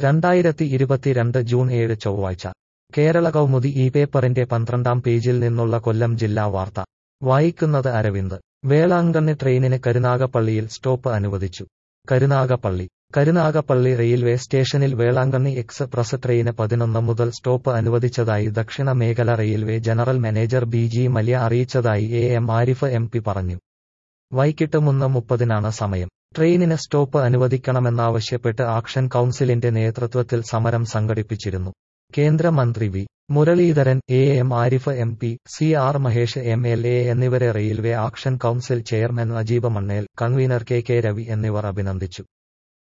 രണ്ടായിരത്തി ഇരുപത്തിരണ്ട് ജൂൺ ഏഴ് ചൊവ്വാഴ്ച കേരള കൗമുദി ഈ പേപ്പറിന്റെ പന്ത്രണ്ടാം പേജിൽ നിന്നുള്ള കൊല്ലം ജില്ലാ വാർത്ത വായിക്കുന്നത് അരവിന്ദ് വേളാങ്കണ്ണി ട്രെയിനിന് കരുനാഗപ്പള്ളിയിൽ സ്റ്റോപ്പ് അനുവദിച്ചു കരുനാഗപ്പള്ളി കരുനാഗപ്പള്ളി റെയിൽവേ സ്റ്റേഷനിൽ വേളാങ്കണ്ണി എക്സ്പ്രസ് ട്രെയിന് പതിനൊന്ന് മുതൽ സ്റ്റോപ്പ് അനുവദിച്ചതായി ദക്ഷിണ മേഖല railway general manager B G Mallya അറിയിച്ചതായി A M Arif M P പറഞ്ഞു വൈകിട്ട് മൂന്ന് മുപ്പതിനാണ് സമയം ട്രെയിനിന് സ്റ്റോപ്പ് അനുവദിക്കണമെന്നാവശ്യപ്പെട്ട് ആക്ഷൻ കൗൺസിലിന്റെ നേതൃത്വത്തിൽ സമരം സംഘടിപ്പിച്ചിരുന്നു കേന്ദ്രമന്ത്രി V Muraleedharan A M Arif M P C R Mahesh M L A എന്നിവരെ railway action council chairman Najeeb Mannel convener K K Ravi എന്നിവർ അഭിനന്ദിച്ചു